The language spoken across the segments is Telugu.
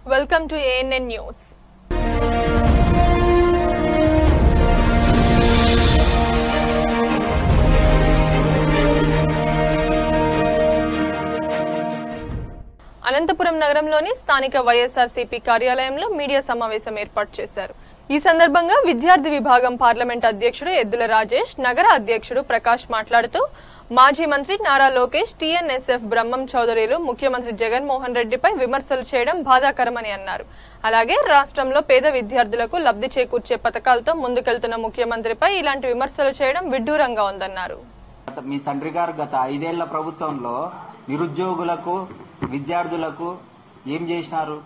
Welcome to ANN News. Anantapuram నగరంలోని స్థానిక వైఎస్ఆర్సీపీ కార్యాలయంలో మీడియా సమావేశం ఏర్పాటు చేశారు ఈ సందర్భంగా విద్యార్థి విభాగం పార్లమెంట్ అధ్యక్షుడు ఎద్దుల రాజేష్ నగర అధ్యక్షుడు ప్రకాష్ మాట్లాడుతూ మాజీ మంత్రి నారా లోకేష్ టీఎన్ఎస్ఎఫ్ బ్రహ్మం చౌదరిలు ముఖ్యమంత్రి జగన్మోహన్ రెడ్డిపై విమర్శలు చేయడం బాధాకరమని అన్నారు అలాగే రాష్ట్రంలో పేద విద్యార్థులకు లబ్ధి చేకూర్చే పథకాలతో ముందుకెళ్తున్న ముఖ్యమంత్రిపై ఇలాంటి విమర్శలు చేయడం విడ్డూరంగా ఉందన్నారు గత మీ తండ్రి గారు గత ఐదేళ్ల ప్రభుత్వంలో నిరుద్యోగులకు విద్యార్థులకు ఏం చేసినారు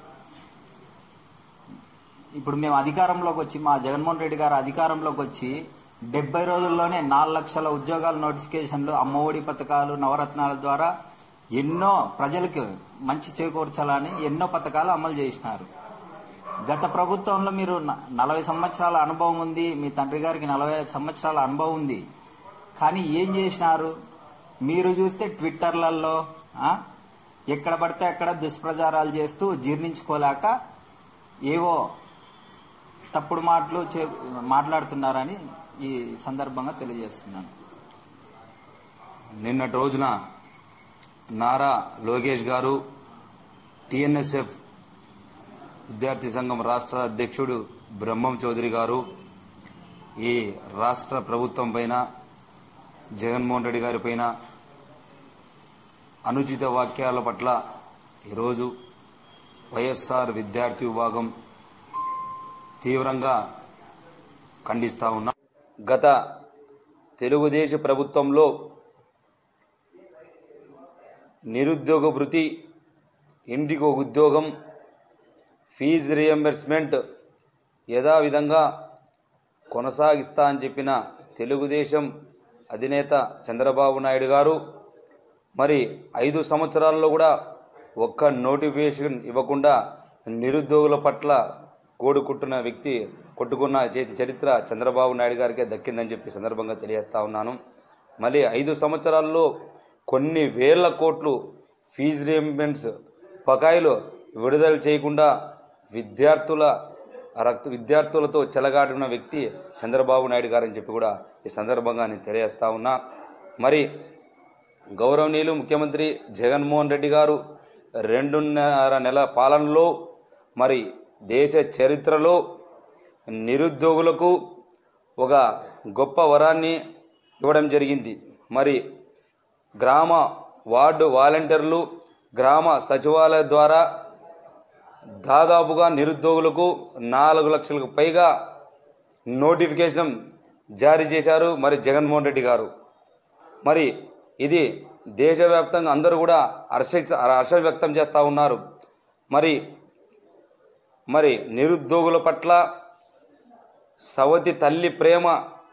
ఇప్పుడు మేము అధికారంలోకి వచ్చి మా జగన్మోహన్ రెడ్డి గారు అధికారంలోకి వచ్చి డెబ్బై రోజుల్లోనే నాలుగు లక్షల ఉద్యోగాల నోటిఫికేషన్లు అమ్మఒడి పథకాలు నవరత్నాల ద్వారా ఎన్నో ప్రజలకు మంచి చేకూర్చాలని ఎన్నో పథకాలు అమలు చేసినారు గత ప్రభుత్వంలో మీరు న- నలభై సంవత్సరాల అనుభవం ఉంది మీ తండ్రి గారికి నలభై ఐదు సంవత్సరాల అనుభవం ఉంది కానీ ఏం చేసినారు మీరు చూస్తే ట్విట్టర్లలో ఆ, ఎక్కడ పడితే అక్కడ దుష్ప్రచారాలు చేస్తూ జీర్ణించుకోలేక ఏవో తప్పుడు మాటలు చే మాట్లాడుతున్నారని ఈ సందర్భంగా తెలియజేస్తున్నాను నిన్నటి రోజున నారా లోకేష్ గారు టిఎన్ఎస్ఎఫ్ విద్యార్థి సంఘం రాష్ట్ర అధ్యక్షుడు బ్రహ్మం చౌదరి గారు ఈ రాష్ట్ర ప్రభుత్వం పైన జగన్మోహన్ రెడ్డి గారి పైన అనుచిత వాక్యాల పట్ల ఈరోజు వైఎస్ఆర్ విద్యార్థి విభాగం తీవ్రంగా ఖండిస్తా ఉన్నాం గత తెలుగుదేశ ప్రభుత్వంలో నిరుద్యోగ భృతి ఇంటికి ఒక ఉద్యోగం ఫీజు రియంబర్స్మెంట్ యథావిధంగా కొనసాగిస్తా అని చెప్పిన తెలుగుదేశం అధినేత చంద్రబాబు నాయుడు గారు మరి ఐదు సంవత్సరాల్లో కూడా ఒక్క నోటిఫికేషన్ ఇవ్వకుండా నిరుద్యోగుల పట్ల గోడు కుట్టున్న వ్యక్తి కొట్టుకున్న చేసిన చరిత్ర చంద్రబాబు నాయుడు గారికే దక్కిందని చెప్పి సందర్భంగా తెలియజేస్తా ఉన్నాను మళ్ళీ ఐదు సంవత్సరాల్లో కొన్ని వేల కోట్లు ఫీజు రియంబెన్స్ బకాయిలు విడుదల చేయకుండా విద్యార్థుల రక్త విద్యార్థులతో చెలగాడిన వ్యక్తి చంద్రబాబు నాయుడు గారని చెప్పి కూడా ఈ సందర్భంగా నేను తెలియజేస్తా ఉన్నా మరి గౌరవనీయులు ముఖ్యమంత్రి జగన్మోహన్ రెడ్డి గారు రెండున్నర నెల పాలనలో మరి దేశ చరిత్రలో నిరుద్యోగులకు ఒక గొప్ప వరాన్ని ఇవ్వడం జరిగింది మరి గ్రామ వార్డు వాలంటీర్లు గ్రామ సచివాలయ ద్వారా దాదాపుగా నిరుద్యోగులకు నాలుగు లక్షలకు పైగా నోటిఫికేషన్ జారీ చేశారు మరి జగన్మోహన్ రెడ్డి గారు మరి ఇది దేశవ్యాప్తంగా అందరూ కూడా హర్ష హర్ష వ్యక్తం చేస్తూ ఉన్నారు మరి మరి నిరుద్యోగుల పట్ల సవతి తల్లి ప్రేమ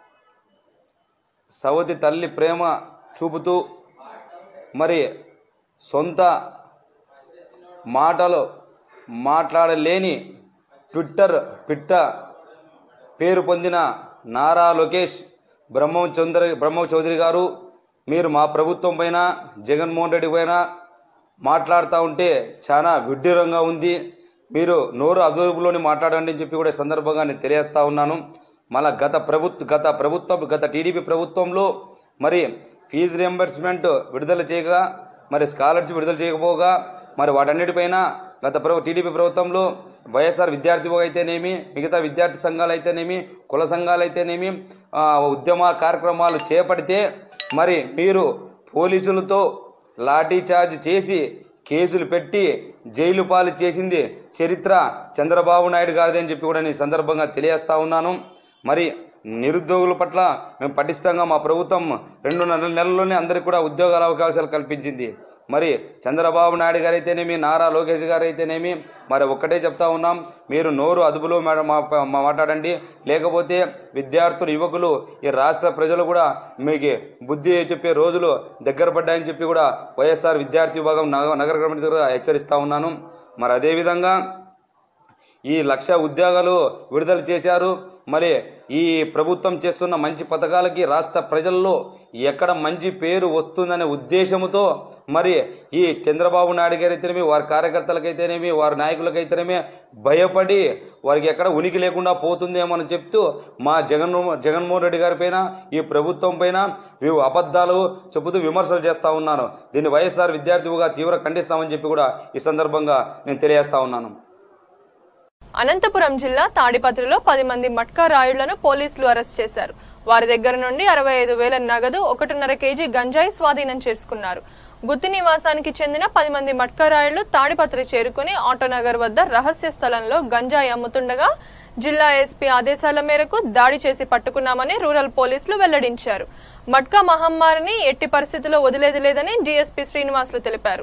సవతి తల్లి ప్రేమ చూపుతూ మరి సొంత మాటలు మాట్లాడలేని ట్విట్టర్ పిట్ట పేరు పొందిన నారా లోకేష్ బ్రహ్మం చంద్ర బ్రహ్మ చౌదరి గారు మీరు మా ప్రభుత్వం పైన జగన్మోహన్ రెడ్డి పైన మాట్లాడుతూ ఉంటే చాలా విడ్డూరంగా ఉంది మీరు నోరు అదుపులోని మాట్లాడండి అని చెప్పి కూడా ఈ సందర్భంగా నేను తెలియజేస్తా ఉన్నాను మళ్ళా గత ప్రభుత్వ గత ప్రభుత్వం గత టీడీపీ ప్రభుత్వంలో మరి ఫీజు రియంబర్స్మెంట్ విడుదల చేయగా మరి స్కాలర్షిప్ విడుదల చేయకపోగా మరి వాటన్నిటిపైన గత ప్రభు టీడీపీ ప్రభుత్వంలో వైఎస్ఆర్ విద్యార్థి విభాగం అయితేనేమి మిగతా విద్యార్థి సంఘాలు అయితేనేమి కుల సంఘాలు అయితేనేమి ఆ, ఉద్యమ కార్యక్రమాలు చేపడితే మరి మీరు పోలీసులతో లాఠీ చార్జ్ చేసి కేసులు పెట్టి జైలు పాలు చేసింది చరిత్ర చంద్రబాబు నాయుడు గారిది అని చెప్పి కూడా నేను ఈ సందర్భంగా తెలియజేస్తా ఉన్నాను మరి నిరుద్యోగుల పట్ల మేము పటిష్టంగా మా ప్రభుత్వం రెండున్నర నెలల్లోనే అందరికీ కూడా ఉద్యోగాల అవకాశాలు కల్పించింది మరి చంద్రబాబు నాయుడు గారు అయితేనేమి నారా లోకేష్ గారు అయితేనేమి మరి ఒక్కటే చెప్తా ఉన్నాం మీరు నోరు అదుపులో మా- మా- మా- మాట్లాడండి లేకపోతే విద్యార్థులు యువకులు ఈ రాష్ట్ర ప్రజలు కూడా మీకు బుద్ధి చెప్పే రోజులు దగ్గర పడ్డాయని చెప్పి కూడా వైఎస్ఆర్ విద్యార్థి విభాగం నగ- నగర కమిటీ ద్వారా హెచ్చరిస్తా ఉన్నాను మరి అదేవిధంగా ఈ లక్ష ఉద్యోగాలు విడుదల చేశారు మరి ఈ ప్రభుత్వం చేస్తున్న మంచి పథకాలకి రాష్ట్ర ప్రజల్లో ఎక్కడ మంచి పేరు వస్తుందనే ఉద్దేశంతో మరి ఈ చంద్రబాబు నాయుడు గారు అయితేనేమి వారి కార్యకర్తలకైతేనేమి వారి నాయకులకైతేనేమి భయపడి వారికి ఎక్కడ ఉనికి లేకుండా పోతుందేమో అని చెప్తూ మా జగన్ జగన్మోహన్ రెడ్డి గారి పైన ఈ ప్రభుత్వం పైన వి- అబద్ధాలు చెబుతూ విమర్శలు చేస్తా ఉన్నాను దీన్ని వైఎస్ఆర్ విద్యార్థిగా తీవ్ర ఖండిస్తామని చెప్పి కూడా ఈ సందర్భంగా నేను తెలియజేస్తా ఉన్నాను అనంతపురం జిల్లా తాడిపత్రిలో పది మంది మట్కా రాయుళ్లను పోలీసులు అరెస్ట్ చేశారు వారి దగ్గర నుండి అరవై ఐదు వేల నగదు ఒకటిన్నర కేజీ గంజాయి స్వాధీనం చేసుకున్నారు గుత్తి నివాసానికి చెందిన పది మంది మట్కా రాయుళ్లు తాడిపత్రి చేరుకుని ఆటోనగర్ వద్ద రహస్య స్థలంలో గంజాయి అమ్ముతుండగా జిల్లా ఎస్పీ ఆదేశాల మేరకు దాడి చేసి పట్టుకున్నామని రూరల్ పోలీసులు వెల్లడించారు మట్కా మహమ్మారిని ఎట్టి పరిస్థితుల్లో వదిలేది లేదని డీఎస్పీ శ్రీనివాసులు తెలిపారు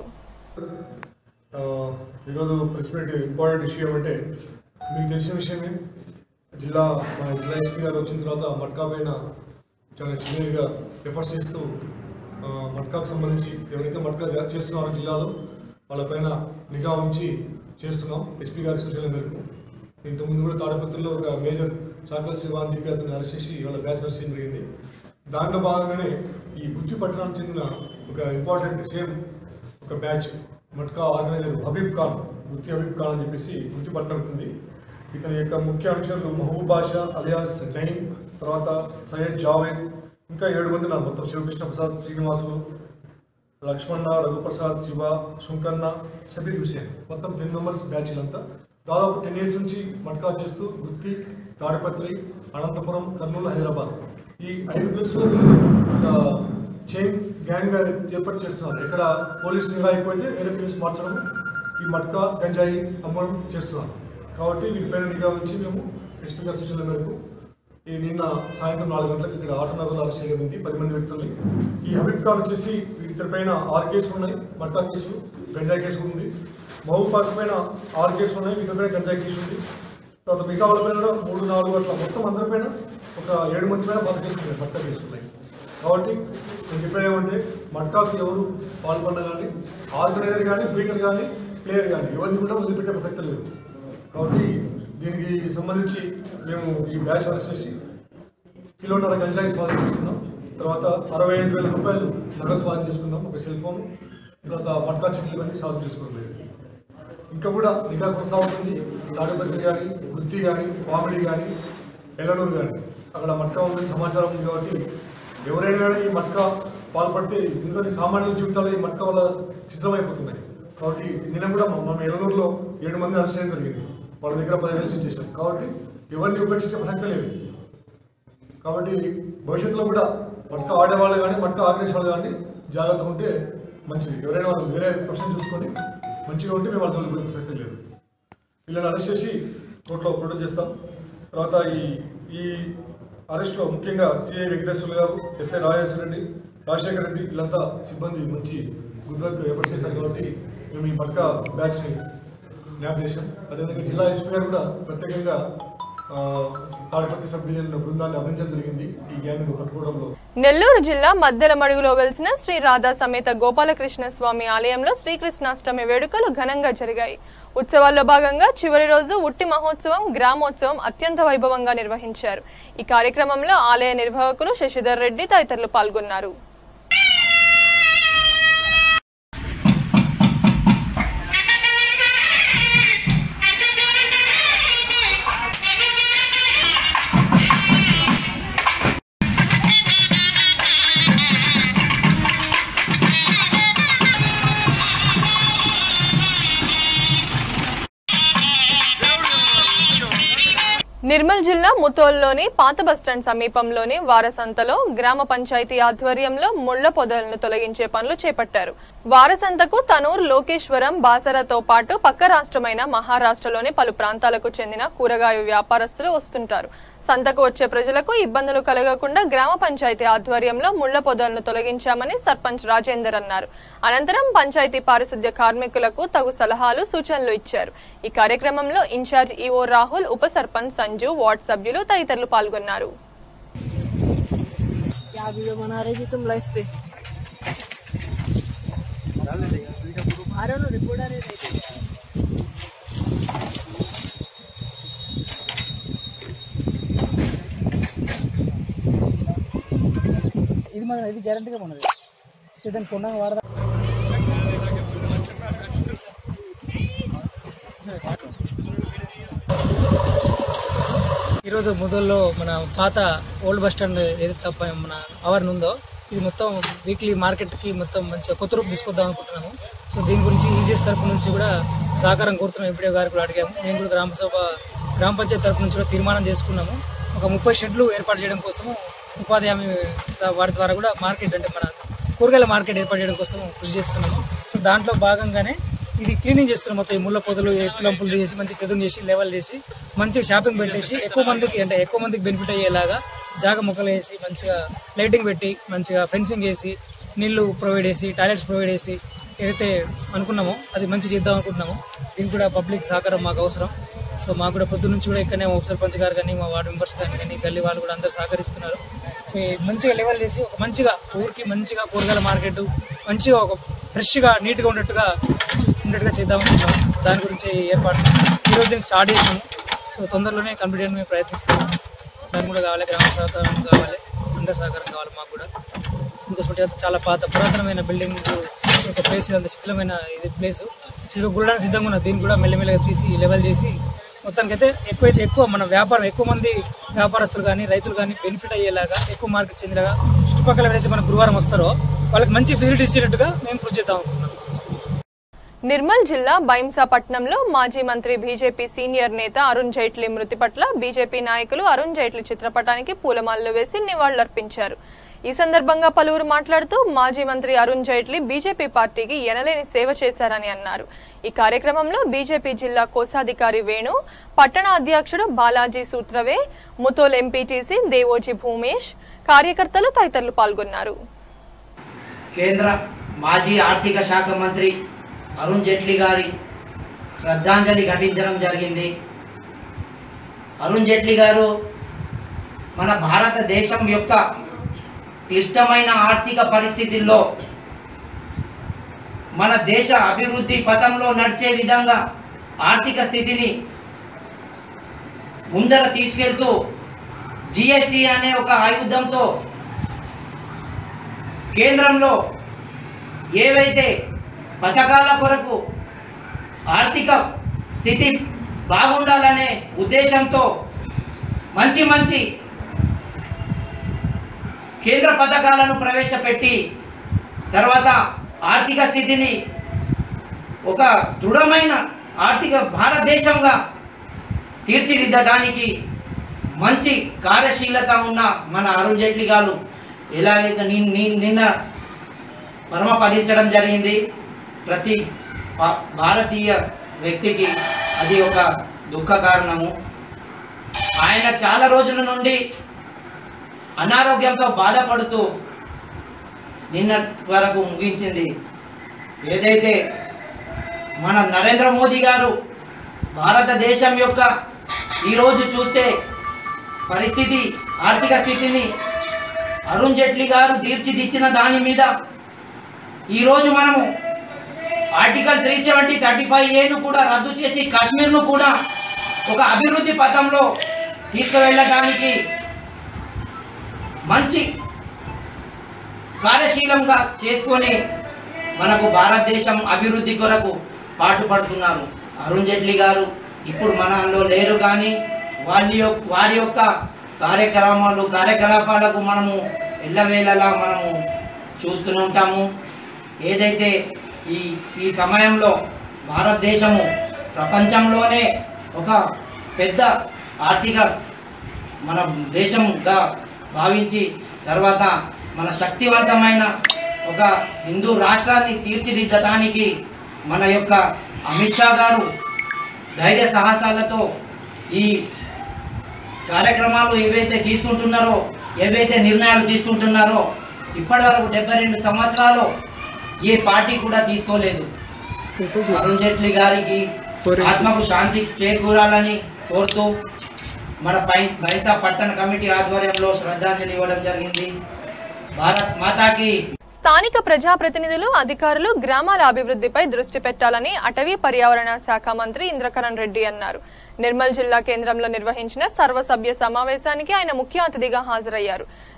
ఆ, ఈరోజు ప్రెస్ మీట్ ఇంపార్టెంట్ ఇష్యూ ఏమంటే మీకు తెలిసిన విషయమే జిల్లా మన జిల్లా ఎస్పీ గారు వచ్చిన తర్వాత మట్కా పైన చాలా సివియర్గా ఎఫర్ట్స్ చేస్తూ ఆ, మట్కాకు సంబంధించి ఎవరైతే మట్కా జా- చేస్తున్నారో జిల్లాలో వాళ్ళపైన నిఘా ఉంచి చేస్తున్నాం ఎస్పీ గారి సూచనల మేరకు ఇంతకుముందు కూడా తాడపత్రిలో ఒక మేజర్ చాకల్ శివ అని చెప్పి అతను అరెస్ట్ చేసి వాళ్ళ బ్యాచ్ అరెస్ట్ చేయడం జరిగింది దాంట్లో భాగంగానే ఈ గుర్తి పట్టణానికి చెందిన ఒక ఇంపార్టెంట్ సేమ్ ఒక బ్యాచ్ మట్కా ఆర్గనైజర్ హబీబ్ ఖాన్ గుత్తి హబీబ్ ఖాన్ అని చెప్పేసి గుర్తి పట్టణం ఉంటుంది ఇతని యొక్క ముఖ్య అనుచరులు మహబూబ్ బాషా అలియాస్ జైన్ తర్వాత సయ్యద్ జావేద్ ఇంకా ఏడు మంది ఉన్నారు మొత్తం శివకృష్ణ ప్రసాద్ శ్రీనివాసులు లక్ష్మణ రఘుప్రసాద్ శివ శుంకన్న షబీర్ హుసేన్ మొత్తం టెన్ మెంబర్స్ బ్యాచ్ అంతా దాదాపు టెన్ ఇయర్స్ నుంచి మట్కా చేస్తూ గుత్తి తాడిపత్రి అనంతపురం కర్నూలు హైదరాబాద్ ఈ ఐదు ప్లేస్లో ఒక చైన్ గ్యాంగ్ గా ఏర్పాటు చేస్తున్నారు ఇక్కడ పోలీస్ నిఘా అయిపోతే వేరే ప్లేస్ మార్చడం ఈ మట్కా గంజాయి అమ్మడం చేస్తున్నారు కాబట్టి వీటిపైన నిఘా ఉంచి మేము ఎస్పీ గారి సూచనల మేరకు ఈ నిన్న సాయంత్రం నాలుగు గంటలకు ఇక్కడ ఆటోనగర్లో అరెస్ట్ చేయబడింది పది మంది వ్యక్తుల్ని ఈ హబీబ్ ఖాన్ వచ్చేసి వీటి పైన ఆరు కేసులు ఉన్నాయి మట్కా కేసులు గంజాయి కేసు ఉంది మహబూబ్ పాస్ పైన ఆరు కేసులు ఉన్నాయి వీటి పైన గంజాయి కేసు ఉంది తర్వాత మిగతా వాళ్ళ పైన కూడా మూడు నాలుగు అట్లా మొత్తం అందరిపైన ఒక ఏడు మంది పైన పది కేసులు ఉన్నాయి మట్కా కేసులు ఉన్నాయి కాబట్టి నేను చెప్పేది ఏమంటే మట్కాకు ఎవరు పాల్గొన్నా కానీ ఆర్గనైజర్ కానీ స్పీకర్ కానీ ప్లేయర్ కానీ ఎవరిని కూడా వదిలిపెట్టే ప్రసక్తి లేదు కాబట్టి దీనికి సంబంధించి మేము ఈ బ్యాచ్ అరెస్ట్ చేసి కిలోన్నర గంజాయి స్వాధీనం చేసుకున్నాం తర్వాత అరవై ఐదు వేల రూపాయలు నగదు స్వాధీనం చేసుకున్నాం ఒక సెల్ ఫోన్ తర్వాత మట్కా చెట్లు ఇవన్నీ స్వాధీనం చేసుకోవడం లేదు ఇంకా కూడా నిఘా కొనసాగుతుంది తాడిపత్రి కానీ గుత్తి కానీ కామెడీ కానీ ఎల్లనూరు కానీ అక్కడ మట్కా ఉందని సమాచారం ఉంది కాబట్టి ఎవరైనా కానీ ఈ మట్కా పాల్పడితే ఇందులోని సామాన్యుల జీవితాలు ఈ మట్కా వల్ల చిత్రమైపోతున్నాయి కాబట్టి నిన్న కూడా మ- మనం ఎల్లనూరులో ఏడు మంది అరెస్ట్ చేయడం జరిగింది వాళ్ళ దగ్గర పదిహేను లక్షలు చేశాం కాబట్టి ఎవరిని ఉపేక్షించే ప్రసక్తి లేదు కాబట్టి భవిష్యత్తులో కూడా మట్కా ఆడేవాళ్ళు కానీ మట్కా ఆర్గనైజ్ వాళ్ళు కానీ జాగ్రత్తగా ఉంటే మంచిది ఎవరైనా వాళ్ళు వేరే ప్రశ్న చూసుకొని మంచిగా ఉంటే మేము వాళ్ళ జోలికి పోయే ప్రసక్తి లేదు వీళ్ళని అరెస్ట్ చేసి కోర్టులో ప్రొడ్యూస్ చేస్తాం తర్వాత ఈ ఈ అరెస్ట్లో ముఖ్యంగా సిఐ వెంకటేశ్వర్లు గారు ఎస్ఐ రాజేశ్వర రెడ్డి రాజశేఖర రెడ్డి వీళ్ళంతా సిబ్బంది మంచి గుడ్ వర్క్ ఎఫర్ట్స్ చేశారు కాబట్టి మేము ఈ మట్కా బ్యాచ్ని న్యాప్ చేశాం అదేవిధంగా జిల్లా ఎస్పీ గారు కూడా ప్రత్యేకంగా ఆ, తాడిపత్రి సబ్ డివిజన్ బృందాన్ని అభినందించడం జరిగింది ఈ గ్యాంగ్ను పట్టుకోవడంలో నెల్లూరు జిల్లా మద్దెల మడుగులో వెలిసిన శ్రీ రాధా సమేత గోపాలకృష్ణ స్వామి ఆలయంలో శ్రీకృష్ణాష్టమి వేడుకలు ఘనంగా జరిగాయి ఉత్సవాల్లో భాగంగా చివరి రోజు ఉట్టి మహోత్సవం గ్రామోత్సవం అత్యంత వైభవంగా నిర్వహించారు ఈ కార్యక్రమంలో ఆలయ నిర్వాహకులు శశిధర్ రెడ్డి తదితరులు పాల్గొన్నారు నిర్మల్ జిల్లా ముతోల్లోని పాత బస్టాండ్ సమీపంలోని వారసంతలో గ్రామ పంచాయతీ ఆధ్వర్యంలో ముళ్ల పొదలను తొలగించే పనులు చేపట్టారు వారసంతకు తనూరు లోకేశ్వరం బాసరతో పాటు పక్క రాష్ట్రమైన మహారాష్ట్రలోని పలు ప్రాంతాలకు చెందిన కూరగాయ వ్యాపారస్తులు వస్తుంటారు సంతకు వచ్చే ప్రజలకు ఇబ్బందులు కలగకుండా గ్రామ పంచాయతీ ఆధ్వర్యంలో ముళ్ల పొదలను తొలగించామని సర్పంచ్ రాజేందర్ అన్నారు అనంతరం పంచాయతీ పారిశుద్ధ్య కార్మికులకు తగు సలహాలు సూచనలు ఇచ్చారు ఈ కార్యక్రమంలో ఇన్ఛార్జ్ ఈఓ రాహుల్ ఉప సర్పంచ్ సంజు వార్డ్ సభ్యులు తదితరులు పాల్గొన్నారు क्या वीडियो बना रही थी तुम लाइफ पे आ रहे हो रिपोर्टर है మాత్రం ఇది గ్యారంటీగా ఉన్నది ఇతను కొండగా వాడదా ఈరోజు ముదల్లో మన పాత ఓల్డ్ బస్ స్టాండ్ ఏదైతే తప్ప మన ఆవరణ ఉందో ఇది మొత్తం వీక్లీ మార్కెట్ కి మొత్తం మంచిగా కొత్త రూపు తీసుకొద్దాం అనుకుంటున్నాము సో దీని గురించి ఈజీఎస్ తరపు నుంచి కూడా సహకారం కోరుతున్నాం ఎంపీడీ గారికి కూడా అడిగాము మేము కూడా గ్రామ సభ గ్రామ పంచాయతీ తరపు నుంచి కూడా తీర్మానం చేసుకున్నాము ఒక ముప్పై షెడ్లు ఏర్పాటు చేయడం కోసము ఉపాధి హామీ వారి ద్వారా కూడా మార్కెట్ అంటే మన కూరగాయల మార్కెట్ ఏర్పాటు చేయడం కోసం కృషి చేస్తున్నాము సో దాంట్లో భాగంగానే ఇది క్లీనింగ్ చేస్తున్నాం మొత్తం ఈ ముళ్ళ పొదలు ఎత్తులంపులు చేసి మంచి చదువు చేసి లెవెల్ చేసి మంచిగా షాపింగ్ పెట్టేసి ఎక్కువ మందికి అంటే ఎక్కువ మందికి బెనిఫిట్ అయ్యేలాగా జాగ మొక్కలు వేసి మంచిగా లైటింగ్ పెట్టి మంచిగా ఫెన్సింగ్ వేసి నీళ్లు ప్రొవైడ్ చేసి టాయిలెట్స్ ప్రొవైడ్ చేసి ఏదైతే అనుకున్నామో అది మంచి చేద్దాం అనుకుంటున్నాము దీనికి కూడా పబ్లిక్ సహకారం మాకు అవసరం సో మాకు కూడా పొద్దు నుంచి కూడా ఇక్కడనే ఉప సర్పంచ్ గారు కానీ మా వార్డు మెంబర్స్ కానీ కానీ గల్లీ వాళ్ళు కూడా అందరూ సహకరిస్తున్నారు సో ఈ మంచిగా లెవెల్ చేసి ఒక మంచిగా ఊరికి మంచిగా కూరగాయల మార్కెట్ మంచిగా ఒక ఫ్రెష్ గా నీట్ గా ఉన్నట్టుగా ఉన్నట్టుగా చేద్దాం అనుకుంటున్నాం దాని గురించి ఏర్పాటు ఈ రోజు దీన్ని స్టార్ట్ చేసాము సో తొందరలోనే కంప్లీట్ చేయడానికి మేము ప్రయత్నిస్తున్నాం దానికి కూడా కావాలి గ్రామ సహకారం కావాలి అందరి సహకారం కావాలి మాకు కూడా ఇంకోటి చాలా పాత పురాతనమైన బిల్డింగ్ ఒక ప్లేస్ అంత శిథిలమైన ఇది ప్లేస్ గుళ్ళడానికి సిద్ధంగా ఉన్నది దీన్ని కూడా మెల్లమెల్లగా తీసి లెవెల్ చేసి మొత్తానికైతే ఎక్కువైతే ఎక్కువ మన వ్యాపారం ఎక్కువ మంది వ్యాపారస్తులు కానీ రైతులు కానీ బెనిఫిట్ అయ్యేలాగా ఎక్కువ మార్కెట్ చెందేలాగా చుట్టుపక్కల ఎవరైతే మన గురువారం వస్తారో వాళ్ళకి మంచి ఫెసిలిటీస్ ఇచ్చేటట్టుగా మేము కృషి చేద్దాం అనుకుంటున్నాం నిర్మల్ జిల్లా బైంసాపట్నంలో మాజీ మంత్రి బీజేపీ సీనియర్ నేత అరుణ్ జైట్లీ మృతి పట్ల బీజేపీ నాయకులు అరుణ్ జైట్లీ చిత్రపటానికి పూలమాలలు వేసి నివాళులర్పించారు ఈ సందర్భంగా పలువురు మాట్లాడుతూ మాజీ మంత్రి అరుణ్ జైట్లీ బీజేపీ పార్టీకి ఎనలేని సేవ చేశారని అన్నారు ఈ కార్యక్రమంలో బీజేపీ జిల్లా కోశాధికారి వేణు పట్టణ అధ్యక్షుడు బాలాజీ సూత్రవే ముతోల్ ఎంపీటీసీ దేవోజీ భూమేష్ కార్యకర్తలు తదితరులు పాల్గొన్నారు కేంద్ర మాజీ ఆర్థిక శాఖ మంత్రి అరుణ్ జైట్లీ గారి శ్రద్ధాంజలి ఘటించడం జరిగింది అరుణ్ జైట్లీ గారు మన భారతదేశం యొక్క క్లిష్టమైన ఆర్థిక పరిస్థితుల్లో మన దేశ అభివృద్ధి పథంలో నడిచే విధంగా ఆర్థిక స్థితిని ముందర తీసుకెళ్తూ జిఎస్టి అనే ఒక ఆయుధంతో కేంద్రంలో ఏవైతే పథకాల కొరకు ఆర్థిక స్థితి బాగుండాలనే ఉద్దేశంతో మంచి మంచి కేంద్ర పథకాలను ప్రవేశపెట్టి తర్వాత ఆర్థిక స్థితిని ఒక దృఢమైన ఆర్థిక భారతదేశంగా తీర్చిదిద్దడానికి మంచి కార్యశీలత ఉన్న మన అరుణ్ జైట్లీ గారు ఎలాగైతే ని- ని- నిన్న పరమపదించడం జరిగింది ప్రతి భా- భారతీయ వ్యక్తికి అది ఒక దుఃఖ కారణము ఆయన చాలా రోజుల నుండి అనారోగ్యంతో బాధపడుతూ నిన్న వరకు ముగించింది ఏదైతే మన నరేంద్ర మోదీ గారు భారతదేశం యొక్క ఈరోజు చూస్తే పరిస్థితి ఆర్థిక స్థితిని అరుణ్ జైట్లీ గారు తీర్చిదిద్దిన దాని మీద ఈరోజు మనము article three seventy thirty five ఏను కూడా రద్దు చేసి కాశ్మీర్ను కూడా ఒక అభివృద్ధి పథంలో తీసుకువెళ్ళడానికి మంచి కార్యశీలంగా చేసుకొని మనకు భారతదేశం అభివృద్ధి కొరకు పాటుపడుతున్నారు అరుణ్ జైట్లీ గారు ఇప్పుడు మనలో లేరు కానీ వాళ్ళ యొక్క వారి యొక్క కార్యక్రమాలు కార్యకలాపాలకు మనము ఎల్లవేళలా మనము చూస్తూనే ఉంటాము ఏదైతే ఈ ఈ సమయంలో భారతదేశము ప్రపంచంలోనే ఒక పెద్ద ఆర్థిక మన దేశంగా భావించి తర్వాత మన శక్తివంతమైన ఒక హిందూ రాష్ట్రాన్ని తీర్చిదిద్దడానికి మన యొక్క అమిత్ షా గారు ధైర్య సాహసాలతో ఈ కార్యక్రమాలు ఏవైతే తీసుకుంటున్నారో ఏవైతే నిర్ణయాలు తీసుకుంటున్నారో ఇప్పటివరకు డెబ్బై రెండు సంవత్సరాలు ఏ పార్టీ కూడా తీసుకోలేదు అరుణ్ జైట్లీ గారికి ఆత్మకు శాంతి చేకూరాలని కోరుతూ మన పై బైసా పట్టణ కమిటీ ఆధ్వర్యంలో శ్రద్ధాంజలి ఇవ్వడం జరిగింది భారత్ మాతాకి స్థానిక ప్రజాప్రతినిధులు అధికారులు గ్రామాల అభివృద్ధిపై దృష్టి పెట్టాలని అటవీ పర్యావరణ శాఖ మంత్రి ఇంద్రకరణ్ రెడ్డి అన్నారు నిర్మల్ జిల్లా కేంద్రంలో నిర్వహించిన సర్వసభ్య సమావేశానికి ఆయన ముఖ్య అతిథిగా హాజరయ్యారు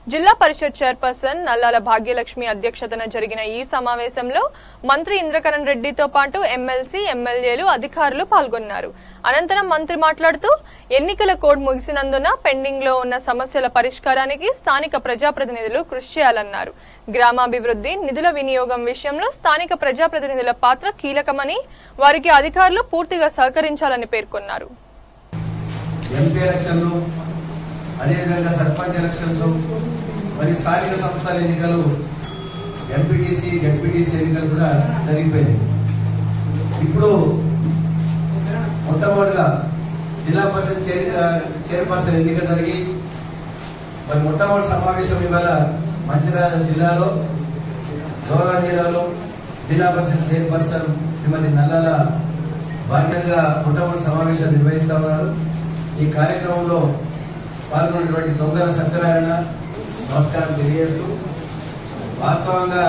జిల్లా పరిషత్ చైర్పర్సన్ నల్లాల భాగ్యలక్ష్మి అధ్యక్షతన జరిగిన ఈ సమావేశంలో మంత్రి ఇంద్రకరణ్ రెడ్డితో పాటు ఎమ్మెల్సీ ఎమ్మెల్యేలు అధికారులు పాల్గొన్నారు అనంతరం మంత్రి మాట్లాడుతూ ఎన్నికల కోడ్ ముగిసినందున పెండింగ్ లో ఉన్న సమస్యల పరిష్కారానికి స్థానిక ప్రజాప్రతినిధులు కృషి చేయాలన్నారు గ్రామాభివృద్ధి నిధుల వినియోగం విషయంలో స్థానిక ప్రజాప్రతినిధుల పాత్ర కీలకమని వారికి అధికారులు పూర్తిగా సహకరించాలని పేర్కొన్నారు ఎంపీ ఎలక్షన్లు అదేవిధంగా సర్పంచ్ ఎలక్షన్స్ మరియు స్థానిక సంస్థల ఎన్నికలు ఎంపీటీసీ జడ్పీటీసీ ఎన్నికలు కూడా జరిగిపోయాయి ఇప్పుడు మొట్టమొదటిగా జిల్లా పరిషత్ చైర్ చైర్పర్సన్ ఎన్నిక జరిగి మరి మొట్టమొదటి సమావేశం ఇవాళ మంచిర్యాల జిల్లాలో గౌరవనీయురాలు జిల్లా పరిషత్ చైర్పర్సన్ శ్రీమతి నల్లాల భాగ్యంగా మొట్టమొదటి సమావేశం నిర్వహిస్తా ఉన్నారు ఈ కార్యక్రమంలో పాల్గొన్నటువంటి దొంగల సత్యనారాయణ నమస్కారం తెలియజేస్తూ వాస్తవంగా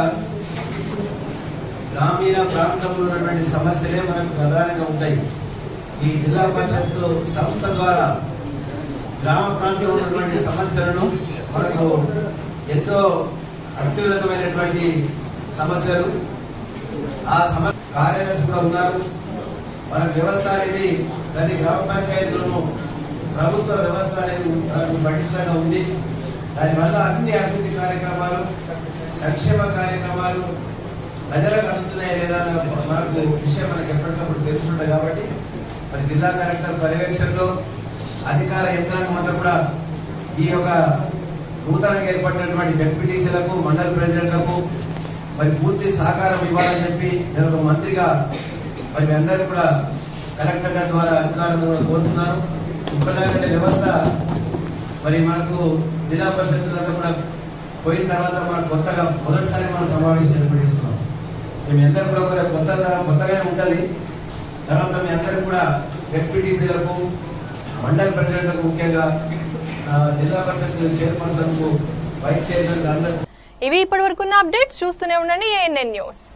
గ్రామీణ ప్రాంతంలో ఉన్నటువంటి సమస్యలే మనకు ప్రధానంగా ఉంటాయి ఈ జిల్లా పరిషత్ సంస్థ ద్వారా గ్రామ ప్రాంతంలో ఉన్నటువంటి సమస్యలను మనకు ఎంతో అత్యున్నతమైనటువంటి సమస్యలు ఆ సమస్య కార్యదర్శి కూడా ఉన్నారు మన వ్యవస్థ అనేది ప్రతి గ్రామ పంచాయతీలోనూ ప్రభుత్వ వ్యవస్థ అనేది మనకు పటిష్టంగా ఉంది దానివల్ల అన్ని అభివృద్ధి కార్యక్రమాలు సంక్షేమ కార్యక్రమాలు ప్రజలకు అందుతున్నాయా లేదా అన్న మనకు విషయం మనకు ఎప్పటికప్పుడు తెలుస్తుంటుంది కాబట్టి మరి జిల్లా కలెక్టర్ పర్యవేక్షణలో అధికార యంత్రాంగం అంతా కూడా ఈ యొక్క నూతనంగా ఏర్పడినటువంటి జడ్పీటీసీలకు మండల ప్రెసిడెంట్లకు మరి పూర్తి సహకారం ఇవ్వాలని చెప్పి నేను ఒక మంత్రిగా మరి మీ అందరూ కూడా కలెక్టర్ గారి ద్వారా అధికారులను కూడా కోరుతున్నాను ఇప్పటిదాకంటే వ్యవస్థ మరి మనకు జిల్లా పరిషత్తులంతా కూడా పోయిన తర్వాత మనం కొత్తగా మొదటిసారి మనం సమావేశం ఏర్పడిస్తున్నాం మేము అందరూ కూడా ఒక కొత్త కొత్తగానే ఉంటుంది తర్వాత మీ అందరూ కూడా జడ్పీటీసీలకు మండల ప్రెసిడెంట్లకు ముఖ్యంగా ఆ, జిల్లా పరిషత్ చైర్పర్సన్కు వైస్ చైర్మన్ అందరూ ఇవి ఇప్పటివరకున్న అప్డేట్స్ చూస్తూనే ఉండండి ఏఎన్ఎన్ న్యూస్